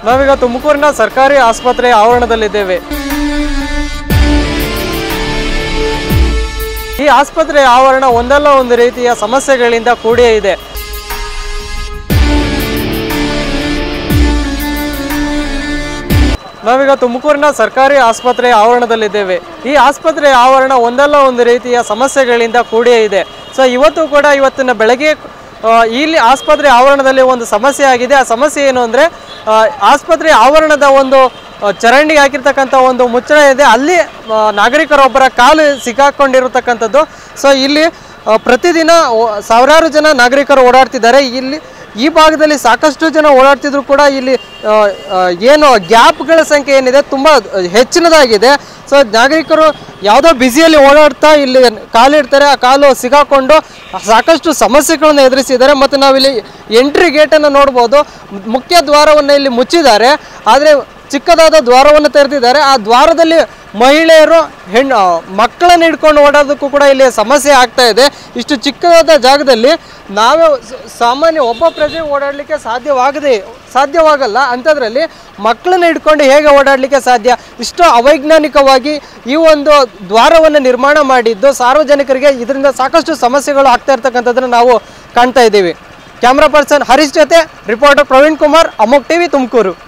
ನಾವೀಗ ತುಮಕೂರಿನ ಸರ್ಕಾರಿ ಆಸ್ಪತ್ರೆಯ ಆವರಣದಲ್ಲಿದ್ದೇವೆ ಈ ಆಸ್ಪತ್ರೆಯ ಆವರಣ ಒಂದಲ್ಲ ಒಂದು ರೀತಿಯ ಸಮಸ್ಯೆಗಳಿಂದ ಕೂಡಿಯೇ ಇದೆ ನಾವೀಗ ತುಮಕೂರಿನ ಸರ್ಕಾರಿ ಆಸ್ಪತ್ರೆಯ ಆವರಣದಲ್ಲಿದ್ದೇವೆ ಈ ಆಸ್ಪತ್ರೆಯ ಆವರಣ ಒಂದಲ್ಲ ಒಂದು ರೀತಿಯ ಸಮಸ್ಯೆಗಳಿಂದ ಕೂಡಿಯೇ ಇದೆ ಸೊ ಇವತ್ತು ಕೂಡ ಇವತ್ತಿನ ಬೆಳಗ್ಗೆ ಆ, ಇಲ್ಲಿ ಆಸ್ಪತ್ರೆ ಆವರಣದಲ್ಲಿ ಒಂದು ಸಮಸ್ಯೆ ಆಗಿದೆ ಆ ಸಮಸ್ಯೆ ಏನು ಅಂದರೆ ಆಸ್ಪತ್ರೆ ಆವರಣದ ಒಂದು ಆ, ಚರಂಡಿಗೆ ಹಾಕಿರ್ತಕ್ಕಂಥ ಒಂದು ಮುಚ್ಚಳ ಇದೆ ಅಲ್ಲಿ ಆ, ನಾಗರಿಕರೊಬ್ಬರ ಕಾಲು ಸಿಕ್ಕಾಕೊಂಡಿರತಕ್ಕಂಥದ್ದು ಸೊ ಇಲ್ಲಿ ಆ, ಪ್ರತಿದಿನ ಓ- ಸಾವಿರಾರು ಜನ ನಾಗರಿಕರು ಓಡಾಡ್ತಿದ್ದಾರೆ ಇಲ್ಲಿ ಈ ಭಾಗದಲ್ಲಿ ಸಾಕಷ್ಟು ಜನ ಓಡಾಡ್ತಿದ್ರು ಕೂಡ ಇಲ್ಲಿ ಆ, ಆ, ಏನು ಗ್ಯಾಪ್ಗಳ ಸಂಖ್ಯೆ ಏನಿದೆ ತುಂಬ ಹೆಚ್ಚಿನದಾಗಿದೆ ಸೊ ನಾಗರಿಕರು ಯಾವುದೋ ಬ್ಯುಸಿಯಲ್ಲಿ ಓಡಾಡ್ತಾ ಇಲ್ಲಿ ಕಾಲಿಡ್ತಾರೆ ಆ ಕಾಲು ಸಿಗಾಕೊಂಡು ಸಾಕಷ್ಟು ಸಮಸ್ಯೆಗಳನ್ನು ಎದುರಿಸಿದ್ದಾರೆ ಮತ್ತು ನಾವಿಲ್ಲಿ ಎಂಟ್ರಿ ಗೇಟನ್ನು ನೋಡ್ಬೋದು ಮುಖ್ಯ ದ್ವಾರವನ್ನು ಇಲ್ಲಿ ಮುಚ್ಚಿದ್ದಾರೆ ಆದರೆ ಚಿಕ್ಕದಾದ ದ್ವಾರವನ್ನು ತೆರೆದಿದ್ದಾರೆ ಆ ದ್ವಾರದಲ್ಲಿ ಮಹಿಳೆಯರು ಹೆಣ್ಣು ಮಕ್ಕಳನ್ನು ಹಿಡ್ಕೊಂಡು ಓಡೋದಕ್ಕೂ ಕೂಡ ಇಲ್ಲಿ ಸಮಸ್ಯೆ ಆಗ್ತಾ ಇದೆ ಇಷ್ಟು ಚಿಕ್ಕದಾದ ಜಾಗದಲ್ಲಿ ನಾವೇ ಸ- ಸಾಮಾನ್ಯ ಒಬ್ಬ ಪ್ರಜೆ ಓಡಾಡಲಿಕ್ಕೆ ಸಾಧ್ಯವಾಗದೆ ಸಾಧ್ಯವಾಗಲ್ಲ ಅಂಥದ್ರಲ್ಲಿ ಮಕ್ಕಳನ್ನ ಹಿಡ್ಕೊಂಡು ಹೇಗೆ ಓಡಾಡಲಿಕ್ಕೆ ಸಾಧ್ಯ ಇಷ್ಟು ಅವೈಜ್ಞಾನಿಕವಾಗಿ ಈ ಒಂದು ದ್ವಾರವನ್ನು ನಿರ್ಮಾಣ ಮಾಡಿದ್ದು ಸಾರ್ವಜನಿಕರಿಗೆ ಇದರಿಂದ ಸಾಕಷ್ಟು ಸಮಸ್ಯೆಗಳು ಆಗ್ತಾ ಇರ್ತಕ್ಕಂಥದ್ದನ್ನು ನಾವು ಕಾಣ್ತಾ ಇದ್ದೀವಿ ಕ್ಯಾಮ್ರಾ ಪರ್ಸನ್ ಹರೀಶ್ ಜೊತೆ ರಿಪೋರ್ಟರ್ ಪ್ರವೀಣ್ ಕುಮಾರ್ ಅಮೋಕ್ ಟಿವಿ ತುಮಕೂರು